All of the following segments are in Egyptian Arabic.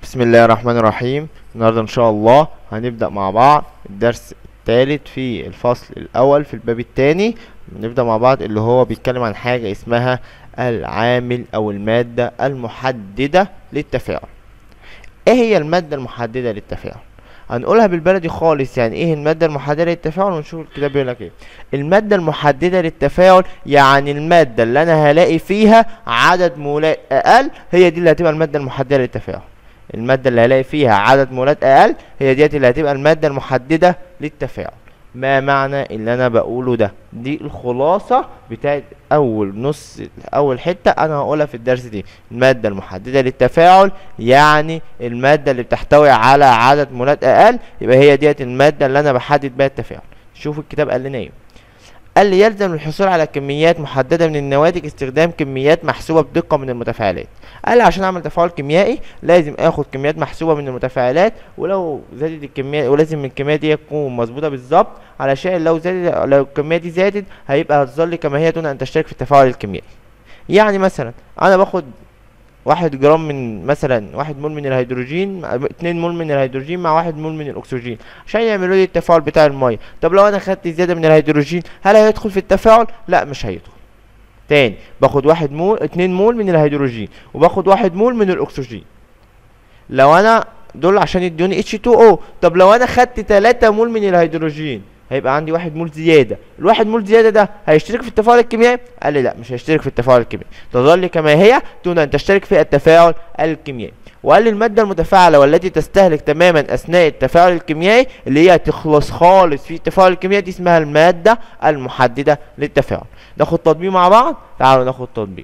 بسم الله الرحمن الرحيم النهارده ان شاء الله هنبدأ مع بعض الدرس الثالث في الفصل الاول في الباب الثاني نبدأ مع بعض اللي هو بيتكلم عن حاجة اسمها العامل او المادة المحددة للتفاعل ايه هي المادة المحددة للتفاعل هنقولها بالبلدي خالص يعني ايه المادة المحددة للتفاعل ونشوف الكتاب بيقول لك ايه المادة المحددة للتفاعل يعني المادة اللي انا هلاقي فيها عدد مولات اقل هي دي اللي هتبقى المادة المحددة للتفاعل المادة اللي هلاقي فيها عدد مولات أقل هي ديت اللي هتبقى المادة المحددة للتفاعل ما معنى اللي أنا بقوله ده دي الخلاصة بتاعت أول نص أول حتة أنا هقولها في الدرس دي المادة المحددة للتفاعل يعني المادة اللي بتحتوي على عدد مولات أقل يبقى هي ديت المادة اللي أنا بحدد بيها التفاعل شوف الكتاب قال لنا ايه قال لي يلزم الحصول على كميات محددة من النواتج استخدام كميات محسوبة بدقة من المتفاعلات قال لي عشان اعمل تفاعل كيميائي لازم اخد كميات محسوبة من المتفاعلات ولو زادت الكمية ولازم الكمية دي تكون مظبوطة بالظبط علشان لو زادت لو الكمية دي زادت هيبقى هتظل كما هي دون ان تشترك في التفاعل الكيميائي يعني مثلا انا باخد واحد جرام من مثلا واحد مول من الهيدروجين مع- اتنين مول من الهيدروجين مع واحد مول من الاكسجين عشان يعملوا لي التفاعل بتاع الميه طب لو انا خدت زياده من الهيدروجين هل هيدخل في التفاعل لا مش هيدخل تاني باخد واحد مول اتنين مول من الهيدروجين وباخد واحد مول من الاكسجين لو انا دول عشان يدوني H2O طب لو انا خدت تلاتة مول من الهيدروجين هيبقى عندي واحد مول زيادة الواحد مول زيادة ده هيشترك في التفاعل الكيميائي قال لي لا مش هيشترك في التفاعل الكيميائي تظل كما هي دون ان تشترك في التفاعل الكيميائي وقال لي المادة المتفاعلة والتي تستهلك تماما أثناء التفاعل الكيميائي اللي هي تخلص خالص في التفاعل الكيميائي دي اسمها المادة المحددة للتفاعل ناخد تطبيق مع بعض تعالوا ناخد تطبيق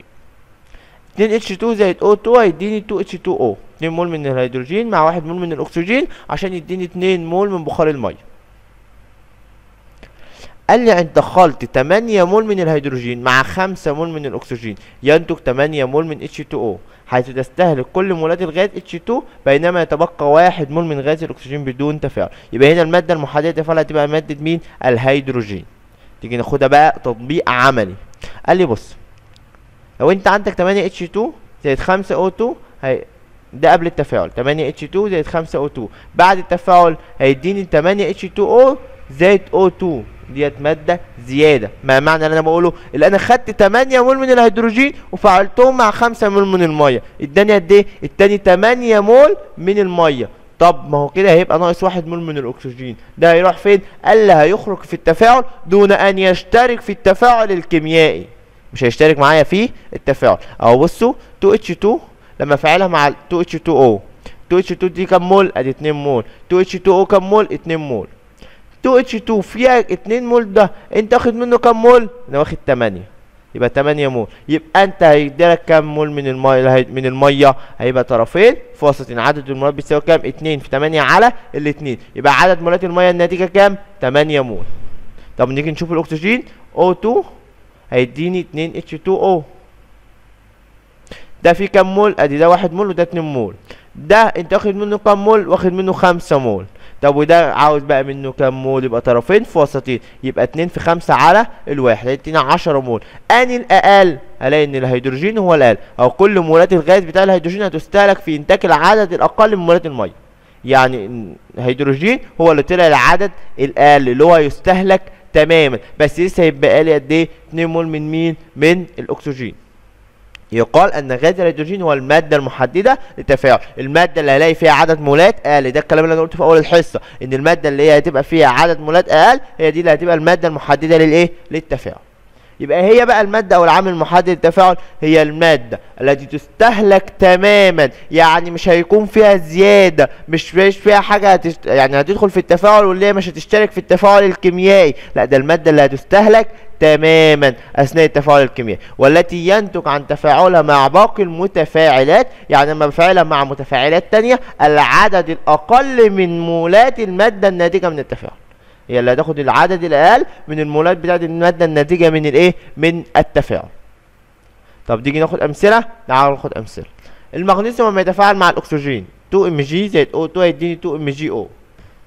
2 H2 زائد O2 هيديني 2 H2O 2 مول من الهيدروجين مع 1 مول من الأكسجين عشان يديني 2 مول من بخار المية قال لي انت دخلت 8 مول من الهيدروجين مع 5 مول من الاكسجين ينتج 8 مول من H2O حيث تستهلك كل مولات الغاز H2 بينما يتبقى 1 مول من غاز الاكسجين بدون تفاعل يبقى هنا الماده المحدده للتفاعل هتبقى ماده مين الهيدروجين تيجي ناخدها بقى تطبيق عملي قال لي بص لو انت عندك 8 H2 زائد 5 O2 هي ده قبل التفاعل 8 H2 زائد 5 O2 بعد التفاعل هيديني 8 H2O زائد O2 ديت مادة زيادة ما معنى اللي انا بقوله اللي انا خدت 8 مول من الهيدروجين وفعلتهم مع 5 مول من المية اداني قد ايه اداني 8 مول من المية طب ما هو كده هيبقى ناقص واحد مول من الاكسجين ده هيروح فين قال لي هيخرج في التفاعل دون ان يشترك في التفاعل الكيميائي مش هيشترك معايا في التفاعل اهو بصوا 2H2 لما افعلها مع ال 2H2O 2H2 دي كام مول ادي 2 مول 2H2O كام مول 2 مول 2H2 فيها 2 مول ده انت واخد منه كام مول انا واخد 8 يبقى 8 مول يبقى انت هيديلك كام مول من الميه من الميه هيبقى طرفين في وسطين عدد المولات بيساوي كام 2 في 8 على الاثنين يبقى عدد مولات الميه الناتجه كام 8 مول طب نيجي نشوف الاكسجين O2 هيديني 2 H2O ده فيه كام مول ادي ده واحد مول وده اتنين مول ده انت واخد منه كام مول واخد منه خمسة مول طب وده عاوز بقى منه كام مول يبقى طرفين في وسطين يبقى اتنين في خمسة على الواحد هيدينا عشرة مول اني الاقل هلاقي ان الهيدروجين هو الاقل او كل مولات الغاز بتاع الهيدروجين هتستهلك في انتاج العدد الاقل من مولات الميه يعني ن- الهيدروجين هو اللي طلع العدد الاقل اللي هو يستهلك تماما بس لسه هيبقى لي قد ايه 2 مول من مين من الاكسجين يقال ان غاز الهيدروجين هو الماده المحدده للتفاعل الماده اللي هلاقي فيها عدد مولات اقل ده الكلام اللي انا قلته في اول الحصه ان الماده اللي هي هتبقى فيها عدد مولات اقل هي دي اللي هتبقى الماده المحدده للايه للتفاعل يبقى هي بقى المادة أو العامل المحدد للتفاعل هي المادة التي تستهلك تماما يعني مش هيكون فيها زيادة مش مش فيها حاجة هتشت... يعني هتدخل في التفاعل واللي هي مش هتشترك في التفاعل الكيميائي لا ده المادة اللي هتستهلك تماما أثناء التفاعل الكيميائي والتي ينتج عن تفاعلها مع باقي المتفاعلات يعني لما بفعلها مع متفاعلات تانية العدد الأقل من مولات المادة الناتجة من التفاعل هي اللي هتاخد العدد الاقل من المولات بتاعت الماده الناتجه من الايه من التفاعل طب تيجي ناخد امثله تعالوا ناخد امثله المغنيسيوم لما يتفاعل مع الاكسجين 2 ام جي زائد O2 هيديني 2 ام جي او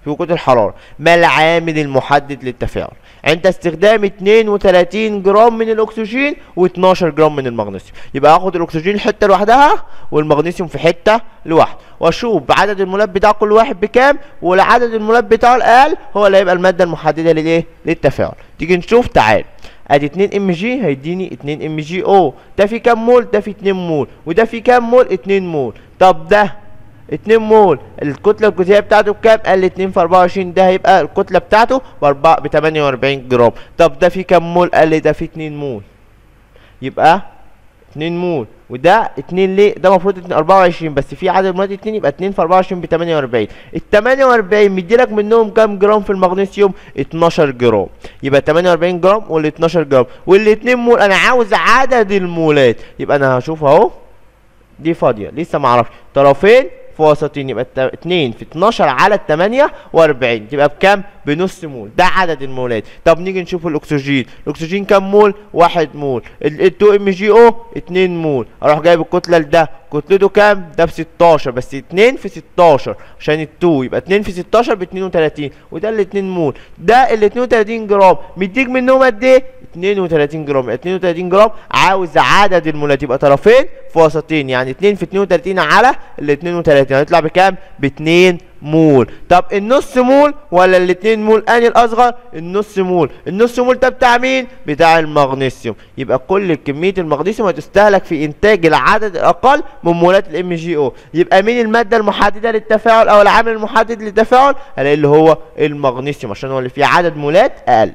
في وجود الحرارة ما العامل المحدد للتفاعل عند استخدام 32 جرام من الاكسجين و12 جرام من المغنيسيوم يبقى اخد الاكسجين حته لوحدها والمغنيسيوم في حته لوحده واشوف عدد المولات بتاع كل واحد بكام والعدد المولات بتاعه الاقل هو اللي هيبقى الماده المحدده للايه للتفاعل تيجي نشوف تعال ادي 2 ام جي هيديني 2 ام جي او ده في كام مول ده في 2 مول وده في كام مول 2 مول طب ده 2 مول الكتله الجزيئيه بتاعته بكام قال لي 2 في 24 ده هيبقى الكتله بتاعته ب ب 48 جرام طب ده في كام مول قال لي ده في 2 مول يبقى 2 مول وده 2 ليه ده المفروض 24 بس في عدد مولات 2 يبقى 2 في 24 ب 48 ال 48 مديلك منهم كام جرام في المغنيسيوم 12 جرام يبقى 48 جرام وال 12 جرام وال 2 مول انا عاوز عدد المولات يبقى انا هشوف اهو دي فاضيه لسه ما اعرفش طرفين في وسطين يبقى 2 في 12 على 48 تبقى بكام؟ بنص مول ده عدد المولات طب نيجي نشوف الاكسجين الاكسجين كام مول؟ 1 مول ال 2 ام جي او 2 مول اروح جايب الكتله لده كتلته كام؟ ده ب 16 بس 2 في 16 عشان ال 2 يبقى 2 في 16 ب 32 وده ال 2 مول ده ال 32 جرام مديك منهم قد ايه؟ 32 جرام يبقى 32 جرام عاوز عدد المولات يبقى طرفين في وسطين يعني 2 في 32 على ال 32 هيطلع بكام؟ ب 2 مول طب النص مول ولا الاتنين مول اني الاصغر النص مول النص مول ده بتاع مين بتاع المغنيسيوم يبقى كل كميه المغنيسيوم هتستهلك في انتاج العدد الاقل من مولات الام جي او يبقى مين الماده المحدده للتفاعل او العامل المحدد للتفاعل هلاقي اللي هو المغنيسيوم عشان هو اللي فيه عدد مولات اقل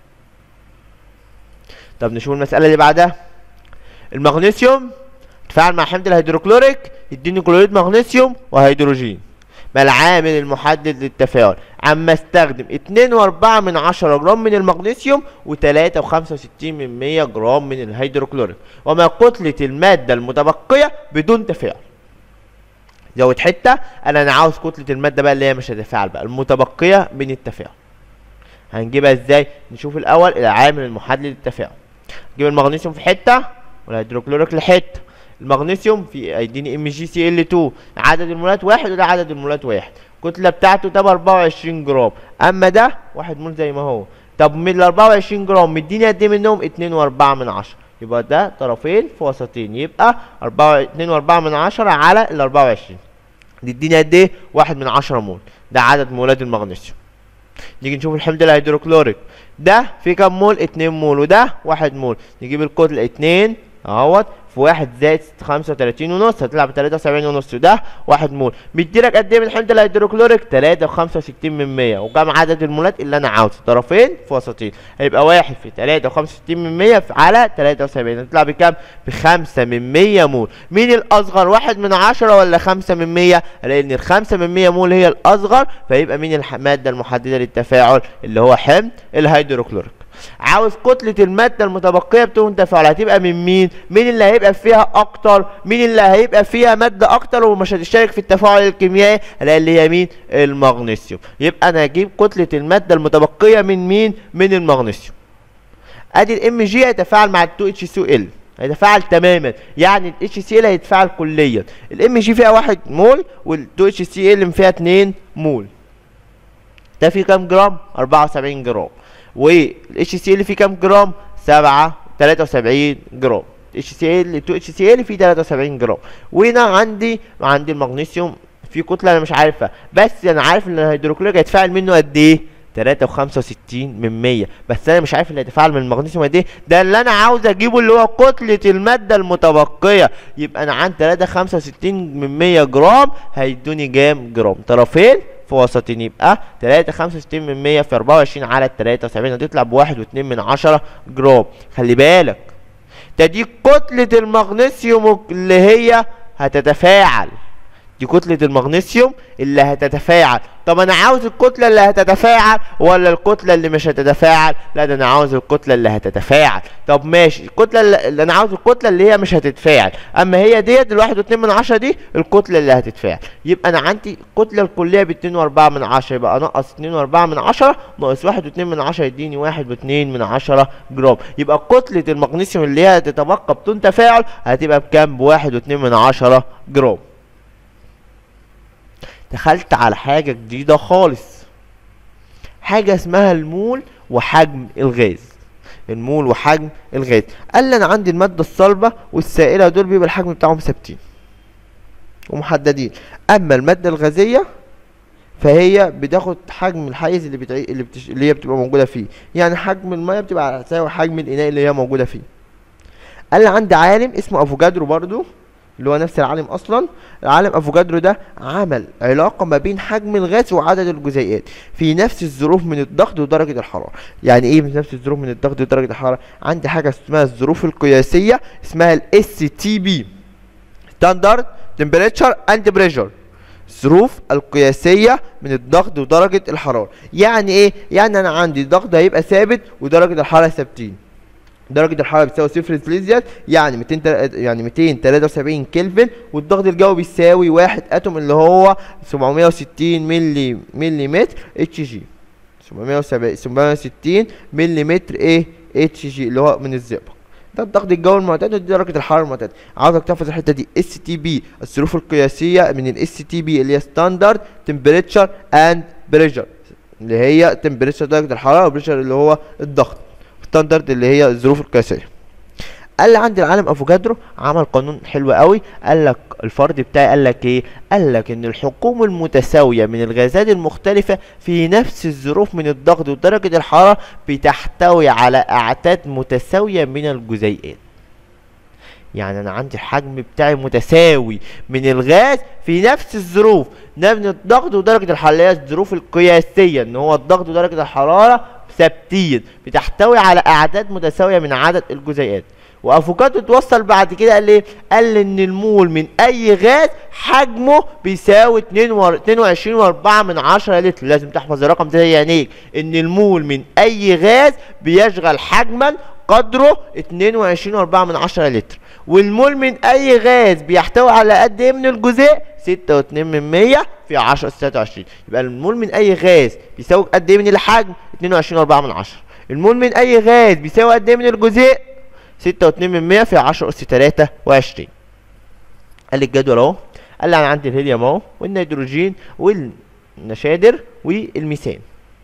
طب نشوف المساله اللي بعدها المغنيسيوم تفاعل مع حمض الهيدروكلوريك يديني كلوريد مغنيسيوم وهيدروجين ما العامل المحدد للتفاعل عما استخدم 2.4 من 10 جرام من المغنيسيوم و3.65 من 100 جرام من الهيدروكلوريك وما كتلة المادة المتبقية بدون تفاعل زود حتة انا انا عاوز كتلة المادة بقى اللي هي مش هتتفاعل بقى المتبقية من التفاعل هنجيبها ازاي نشوف الاول العامل المحدد للتفاعل نجيب المغنيسيوم في حتة والهيدروكلوريك لحتة المغنيسيوم في هيديني ام جي سي ال 2 عدد المولات واحد وده عدد المولات واحد الكتله بتاعته ده ب 24 جرام اما ده واحد مول زي ما هو طب من ال 24 جرام مديني قد ايه منهم 2 و4 من 10 يبقى ده طرفين في وسطين يبقى 4 2 و4 من 10 على ال 24 تديني قد ايه 1 من 10 مول ده عدد مولات المغنيسيوم نيجي نشوف الحمض الهيدروكلوريك ده في كام مول 2 مول وده 1 مول نجيب الكتله 2 اهوت في واحد زائد خمسة وتلاتين ونص هتطلع بتلاتة وسبعين ونص وده واحد مول بيديلك قد ايه من حمض الهيدروكلوريك تلاتة وخمسة وستين من مية وكم عدد المولات اللي انا عاوزه طرفين في وسطين هيبقى واحد في تلاتة وخمسة وستين من مية على تلاتة وسبعين هتطلع بكام؟ بخمسة من مية مول مين الأصغر واحد من عشرة ولا خمسة من مية؟ هلاقي إن الخمسة من مية مول هي الأصغر فيبقى مين المادة المحددة للتفاعل اللي هو حمض الهيدروكلوريك عاوز كتلة المادة المتبقية بدون تفاعل هتبقى من مين؟ مين اللي هيبقى فيها أكتر؟ مين اللي هيبقى فيها مادة أكتر ومش هتشترك في التفاعل الكيميائي؟ هلاقي اللي هي مين؟ المغنيسيوم. يبقى أنا هجيب كتلة المادة المتبقية من مين؟ من المغنيسيوم. أدي الإم جي هيتفاعل مع ال 2 اتش سي ال هيتفاعل تماما يعني ال اتش سي ال هيتفاعل كليا الام جي فيها 1 مول وال 2 اتش سي ال فيها 2 مول ده فيه كام جرام 74 جرام والاتش سي ال فيه كام جرام 7 73 جرام اتش سي ال 2 اتش سي ال فيه 73 جرام وهنا عندي عندي المغنيسيوم في كتله انا مش عارفها بس انا عارف ان الهيدروكلوريك هيتفاعل منه قد ايه 3 و65 من 100 بس انا مش عارف اللي هيتفاعل من المغنيسيوم قد ايه ده اللي انا عاوز اجيبه اللي هو كتله الماده المتبقيه يبقى انا عندي 3 65 من 100 جرام هيدوني كام جرام طرفين في وسطين يبقى 3 65 من 100 في 24 على 73 هتطلع بواحد واتنين من عشرة جرام خلي بالك ده دي كتلة المغنيسيوم اللي هي هتتفاعل دي كتلة المغنيسيوم اللي هتتفاعل طب انا عاوز الكتلة اللي هتتفاعل ولا الكتلة اللي مش هتتفاعل لا ده انا عاوز الكتلة اللي هتتفاعل طب ماشي الكتلة اللي اللي انا عاوز الكتلة اللي هي مش هتتفاعل اما هي ديت الواحد واتنين من عشرة دي الكتلة اللي هتتفاعل يبقى انا عندي الكتلة الكلية باتنين واربعة من عشرة يبقى انقص اتنين واربعة من عشرة ناقص واحد واتنين من عشرة يديني واحد واتنين من عشرة جرام يبقى كتلة المغنيسيوم اللي هي هتتبقى بدون تفاعل هتبقى بكام بواحد واتنين من عشرة جرام دخلت على حاجة جديدة خالص حاجه اسمها المول وحجم الغاز المول وحجم الغاز قال لي انا عندي الماده الصلبه والسائله دول بيبقى الحجم بتاعهم ثابتين ومحددين اما الماده الغازيه فهي بتاخد حجم الحيز اللي بتعي... اللي, بتش... اللي هي بتبقى موجوده فيه يعني حجم الميه بتبقى تساوي حجم الاناء اللي هي موجوده فيه قال لي عندي عالم اسمه افوجادرو برضو اللي هو نفس العالم اصلا العالم افوجادرو ده عمل علاقه ما بين حجم الغاز وعدد الجزيئات في نفس الظروف من الضغط ودرجه الحراره يعني ايه في نفس الظروف من الضغط ودرجه الحراره عندي حاجه اسمها الظروف القياسيه اسمها الاس تي بي ستاندرد تمبريتشر اند بريشر الظروف القياسية من الضغط ودرجة الحرارة يعني ايه؟ يعني انا عندي الضغط هيبقى ثابت ودرجة الحرارة ثابتين درجة الحرارة بتساوي صفر سليزيوس يعني 200 يعني 273 كلفن والضغط الجوي بيساوي واحد اتوم اللي هو 760 ملي ملي متر اتش جي 760 ملي متر ايه اتش جي اللي هو من الزئبق ده الضغط الجوي المعتاد ودي درجه الحراره المعتاده عاوزك تحفظ الحته دي اس تي بي الظروف القياسيه من الاس تي بي اللي هي ستاندرد تمبريتشر اند بريشر اللي هي تمبريتشر درجه الحراره وبريشر اللي هو الضغط ستاندرد اللي هي الظروف القياسيه قال لي عندي العالم افوكادرو عمل قانون حلو قوي قال لك الفرض بتاعي قال لك ايه قال لك ان الحجوم المتساويه من الغازات المختلفه في نفس الظروف من الضغط ودرجه الحراره بتحتوي على اعداد متساويه من الجزيئات يعني انا عندي الحجم بتاعي متساوي من الغاز في نفس الظروف من الضغط ودرجه الحراره اللي هي الظروف القياسيه ان هو الضغط ودرجه الحراره ثابتين بتحتوي على اعداد متساويه من عدد الجزيئات وافوكادو توصل بعد كده قال ايه قال ان المول من اي غاز حجمه بيساوي 22 و4 من 10 لتر لازم تحفظ الرقم ده يعني ان المول من اي غاز بيشغل حجما قدره 22 و4 من 10 لتر والمول من اي غاز بيحتوي على قد ايه من الجزيء 6 و2 من 100 في 10 26 يبقى المول من اي غاز بيساوي قد ايه من الحجم 22 و4 من 10 المول من اي غاز بيساوي قد ايه من الجزيء ستة واتنين من مية في عشرة أس تلاتة وعشرين قال لي الجدول أهو قال لي أنا عندي الهيليوم أهو والنيتروجين والنشادر والميثان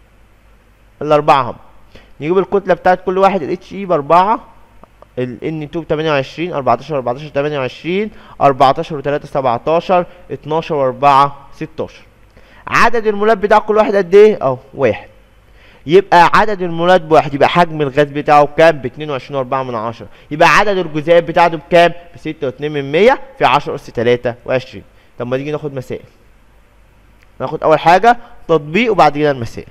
الأربعة هم نجيب الكتلة بتاعت كل واحد ال اتش اي بأربعة ال ان 2 ب 28 14 14 28 14 و 3 17 12 و 4 16 عدد المولات بتاع كل واحد قد ايه؟ اهو واحد يبقى عدد المولات بواحد يبقى حجم الغاز بتاعه بكام؟ ب 22 و4 من 10 يبقى عدد الجزيئات بتاعته بكام؟ ب 6 و2 من 100 في 10 اس 23 طب ما تيجي ناخد مسائل ناخد اول حاجه تطبيق وبعد كده المسائل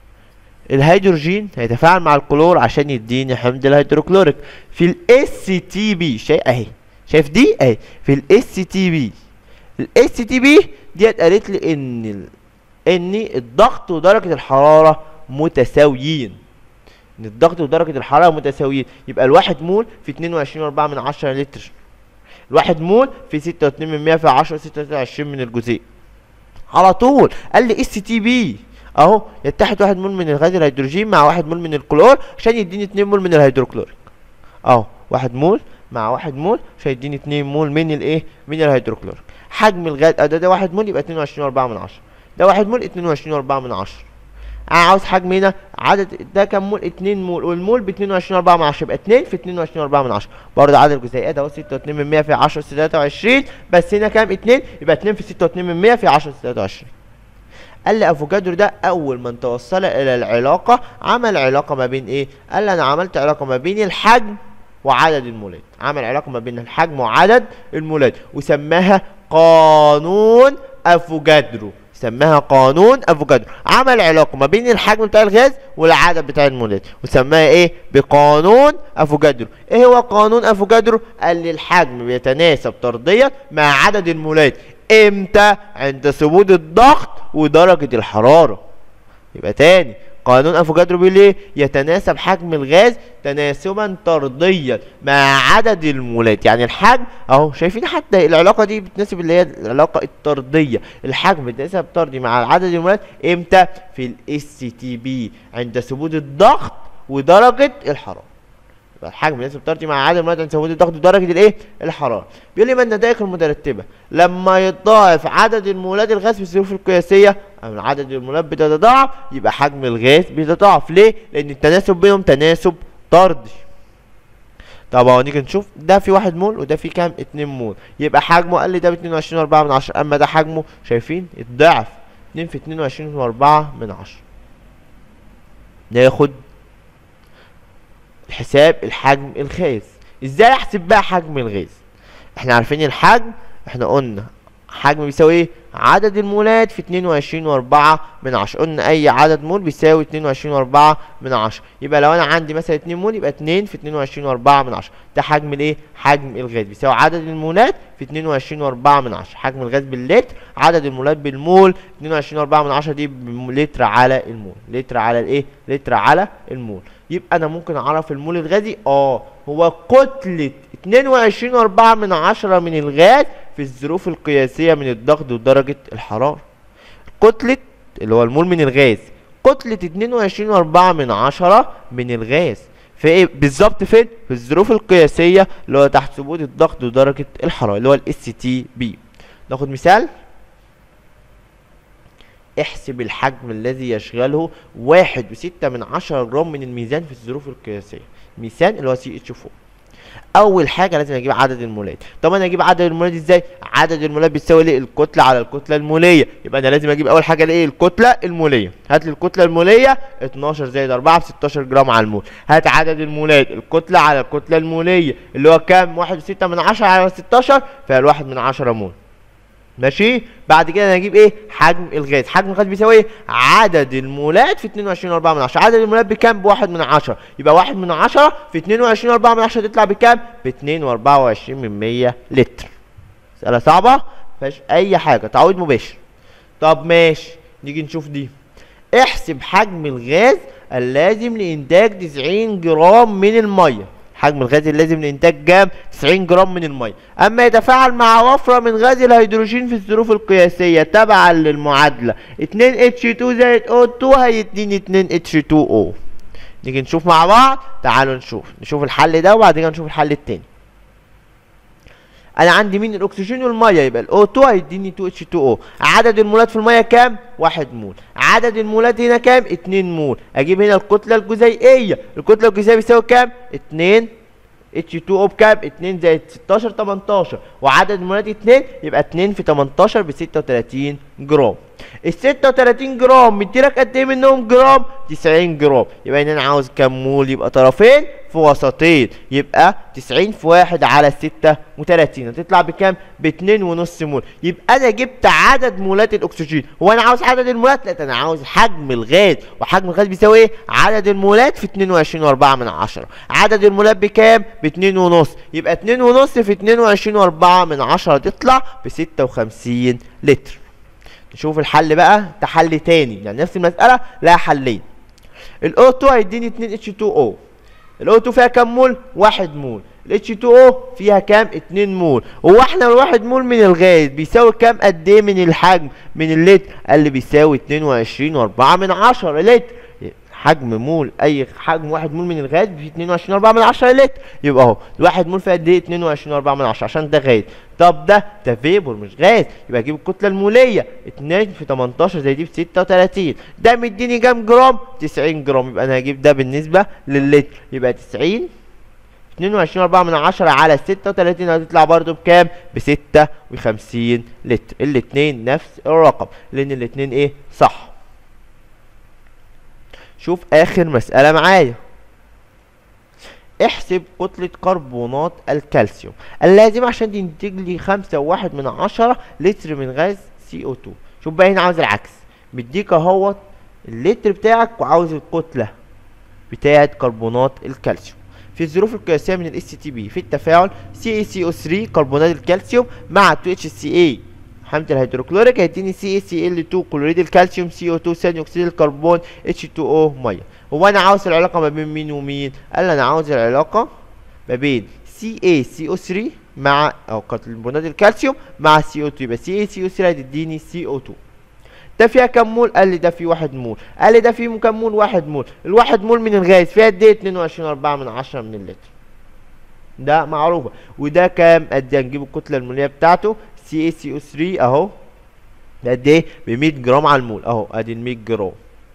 الهيدروجين هيتفاعل مع الكلور عشان يديني حمض الهيدروكلوريك في الاس تي بي شايف اهي شايف دي اهي في الاس تي بي الاس تي بي ديت قالت لي ان ال... ان الضغط ودرجه الحراره متساويين ان الضغط ودرجه الحراره متساويين يبقى الواحد مول في 22 و4 من 10 لتر الواحد مول في 6 و2 من 100 في 10 26 من الجزيء على طول قال لي اس تي بي اهو يتحد واحد مول من الغاز الهيدروجين مع واحد مول من الكلور عشان يديني 2 مول من الهيدروكلوريك اهو واحد مول مع واحد مول عشان يديني 2 مول من الايه من الهيدروكلوريك حجم الغاز ده, ده واحد مول يبقى 22 و4 من 10 ده واحد مول 22 و4 من 10 انا عاوز حجم هنا عدد ده كام مول 2 مول والمول ب 22 4 من 10 يبقى 2 في 22 4 من 10 برضه عدد الجزيئات اهو 6 و2 من 100 في 10 23 بس هنا كام 2 يبقى 2 في 6 و2 من 100 في 10 23 قال لي افوكادرو ده اول من توصل الى العلاقه عمل علاقه ما بين ايه قال لي انا عملت علاقه ما بين الحجم وعدد المولات عمل علاقه ما بين الحجم وعدد المولات وسماها قانون افوكادرو سماها قانون افوكادرو عمل علاقه ما بين الحجم بتاع الغاز والعدد بتاع المولات وسماها ايه بقانون افوكادرو ايه هو قانون افوكادرو قال لي الحجم بيتناسب طرديا مع عدد المولات امتى عند ثبوت الضغط ودرجه الحراره يبقى تاني قانون افوكادرو بيقول ايه يتناسب حجم الغاز تناسبا طرديا مع عدد المولات يعني الحجم اهو شايفين حتى العلاقه دي بتناسب اللي هي العلاقه الطرديه الحجم بيتناسب طردي مع عدد المولات امتى في الاس تي بي عند ثبوت الضغط ودرجه الحراره يبقى الحجم النسبي الطردي مع عدد المولات عند ثبوت الضغط ودرجه الايه الحراره بيقول لي ما النتائج المترتبه لما يتضاعف عدد المولات الغاز في الظروف القياسيه او عدد المولات بتتضاعف يبقى حجم الغاز بيتضاعف ليه لان التناسب بينهم تناسب طردي طب اهو نيجي نشوف ده في واحد مول وده في كام اتنين مول يبقى حجمه قال لي ده ب 22 و4 من عشرة اما ده حجمه شايفين اتضاعف 2 في 22 و4 من عشرة ناخد حساب الحجم الغاز ازاي احسب بقى حجم الغاز احنا عارفين الحجم احنا قلنا حجم بيساوي ايه عدد المولات في 22 واربعة من عشرة قلنا اي عدد مول بيساوي 22 واربعة من عشرة يبقى لو انا عندي مثلا 2 مول يبقى 2 في 22 واربعة من عشرة ده حجم الايه حجم الغاز بيساوي عدد المولات في 22 واربعة من عشرة حجم الغاز باللتر عدد المولات بالمول 22 واربعة من عشرة دي لتر على المول لتر على الايه لتر على المول يبقى انا ممكن اعرف المول الغازي اه هو كتلة 22 واربعة من عشرة من الغاز في الظروف القياسية من الضغط ودرجة الحرارة كتلة اللي هو المول من الغاز كتلة 22 واربعة من عشرة من الغاز في ايه بالظبط فين في الظروف القياسية اللي هو تحت ثبوت الضغط ودرجة الحرارة اللي هو الاس تي بي ناخد مثال احسب الحجم الذي يشغله واحد وستة من عشرة جرام من الميزان في الظروف القياسية ميزان اللي هو سي اتش 4 اول حاجه لازم اجيب عدد المولات طب انا اجيب عدد المولات ازاي عدد المولات بيساوي ايه الكتله على الكتله الموليه يبقى انا لازم اجيب اول حاجه الايه الكتله الموليه هات لي الكتله الموليه 12 زائد 4 ب 16 جرام على المول هات عدد المولات الكتله على الكتله الموليه اللي هو كام 1.6 من 10 على 16 فالواحد من 10 مول ماشي بعد كده انا هجيب ايه حجم الغاز حجم الغاز بيساوي ايه عدد المولات في 22 4 من 10 عدد المولات بكام بواحد من 10 يبقى واحد من 10 في 22 4 من 10 تطلع بكام ب 2 و24 من 100 لتر مسألة صعبة مفيهاش اي حاجة تعويض مباشر طب ماشي نيجي نشوف دي احسب حجم الغاز اللازم لانتاج 90 جرام من الميه حجم الغاز اللازم لانتاج جام 90 جرام من الميه اما يتفاعل مع وفره من غاز الهيدروجين في الظروف القياسيه تبعا للمعادله 2 H2 زائد O2 هيديني 2 H2O نيجي نشوف مع بعض تعالوا نشوف نشوف الحل ده وبعد كده نشوف الحل التاني انا عندي مين الاكسجين والميه يبقى الاو 2 هيديني 2 اتش 2 او عدد المولات في الميه كام 1 مول عدد المولات هنا كام 2 مول اجيب هنا الكتله الجزيئيه الكتله الجزيئيه بيساوي كام 2 اتش 2 او بكام 2 زائد 16 18 وعدد المولات 2 يبقى 2 في 18 ب 36 جرام ال 36 جرام مديلك قد ايه منهم جرام 90 جرام يبقى هنا انا عاوز كام مول يبقى طرفين في وسطين يبقى 90 في 1 على 36 هتطلع بكام ب 2 ونص مول يبقى انا جبت عدد مولات الاكسجين هو انا عاوز عدد المولات لا انا عاوز حجم الغاز وحجم الغاز بيساوي ايه عدد المولات في 22 و4 من 10 عدد المولات بكام ب 2 ونص يبقى 2 ونص في 22 و4 من 10 تطلع ب 56 لتر نشوف الحل بقى ده حل تاني يعني نفس المسألة لها حلين الاو 2 هيديني 2 اتش 2 او الاو 2 فيها كام مول؟ 1 مول الاتش 2 او فيها كام؟ 2 مول هو احنا الواحد مول من الغاز بيساوي كام قد ايه من الحجم من اللتر؟ قال لي بيساوي 22 و4 من 10 لتر حجم مول اي حجم واحد مول من الغاز ب 22 4 من 10 لتر يبقى اهو الواحد مول فيها قد ايه 22 4 من 10 عشان ده غاز طب ده ده فيبور مش غاز يبقى اجيب الكتله الموليه 2 في 18 زي دي ب 36 ده مديني كام جرام 90 جرام يبقى انا هجيب ده بالنسبه للتر يبقى 90 22 4 من 10 على 36 هتطلع برضو بكام ب 56 لتر الاثنين نفس الرقم لان الاثنين ايه صح شوف اخر مسألة معايا احسب كتلة كربونات الكالسيوم اللازم عشان تنتج لي خمسة وواحد من عشرة لتر من غاز سي او 2 شوف بقى هنا عاوز العكس مديك اهوت اللتر بتاعك وعاوز الكتلة بتاعة كربونات الكالسيوم في الظروف القياسية من الاس تي بي في التفاعل سي اي سي او 3 كربونات الكالسيوم مع 2 اتش سي اي حمض الهيدروكلوريك هيديني سي اي سي ال 2 كلوريد الكالسيوم سي او 2 ثاني اكسيد الكربون اتش 2 او ميه هو انا عاوز العلاقه ما بين مين ومين قال انا عاوز العلاقه ما بين سي اي سي او 3 مع او كربونات الكالسيوم مع سي او 2 يبقى سي اي سي او 3 هتديني سي او 2 ده فيها كام مول قال لي ده فيه واحد مول قال لي ده فيه كام مول واحد مول الواحد مول من الغاز فيها قد ايه 22 4 من 10 من اللتر ده معروفه وده كام قد ايه هنجيب الكتله الموليه بتاعته سي اي سي او 3 اهو ده قد ايه ب 100 جرام على المول اهو ادي ال 100 جرام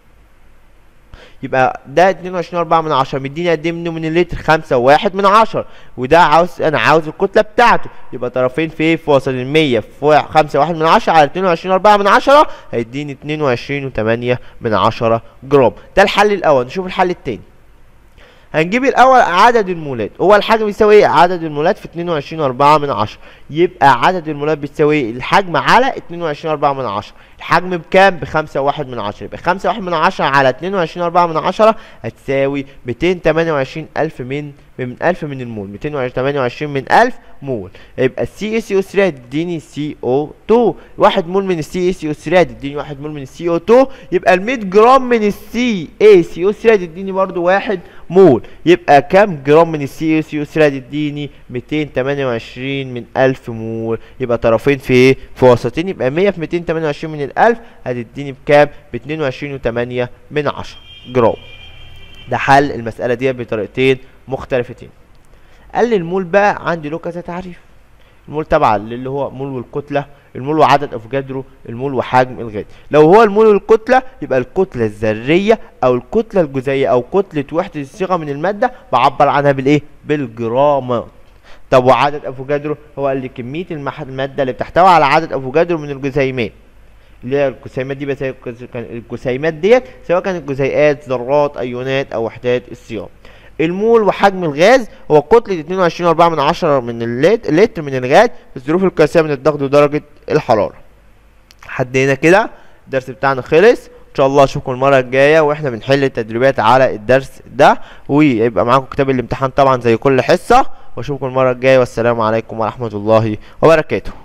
يبقى ده 22 4 من 10 مديني قد ايه منه من اللتر 5 واحد من 10 وده عاوز انا عاوز الكتله بتاعته يبقى طرفين في ايه في وسط ال 100 في 5 واحد من 10 على 22 4 من 10 هيديني 22 و8 من 10 جرام ده الحل الاول نشوف الحل التاني هنجيب الاول عدد المولات هو الحجم بيساوي ايه عدد المولات في 22 4 من 10 يبقى عدد المولات بيساوي ايه الحجم على 22 4 من 10 الحجم بكام ب 5 1 من 10 يبقى 5 1 من 10 على 22 4 من 10 هتساوي 228 الف من من 1000 من المول 228 من 1000 مول يبقى السي اي سي او 3 هتديني سي او 2 1 مول من السي اي سي او 3 هتديني 1 مول من السي او 2 يبقى ال 100 جرام من السي اي سي او 3 هتديني برضو 1 مول يبقى كام جرام من السي اي سي او 3 هتديني 228 من 1000 مول يبقى طرفين في ايه في وسطين يبقى 100 في 228 من ال 1000 هتديني بكام ب 22 و8 من 10 جرام ده حل المسألة دي بطريقتين مختلفتين قال لي المول بقى عندي له كذا تعريف المول تبع اللي هو مول والكتلة المول وعدد افوكادرو المول وحجم الغاز لو هو المول والكتلة يبقى الكتلة الذرية او الكتلة الجزيئية او كتلة وحدة الصيغة من المادة بعبر عنها بالايه بالجرامات طب وعدد افوكادرو هو قال لي كمية المح- المادة اللي بتحتوي على عدد افوكادرو من الجسيمات اللي هي الجسيمات دي بس هي الجس- كان الجسيمات ديت سواء كانت جزيئات ذرات ايونات او وحدات الصيام المول وحجم الغاز هو كتلة 22 4 من 10 من اللت- اللتر من الغاز في الظروف القياسية من الضغط ودرجة الحرارة لحد هنا كده الدرس بتاعنا خلص ان شاء الله اشوفكم المره الجايه واحنا بنحل التدريبات على الدرس ده ويبقى معاكم كتاب الامتحان طبعا زي كل حصه واشوفكم المره الجايه والسلام عليكم ورحمه الله وبركاته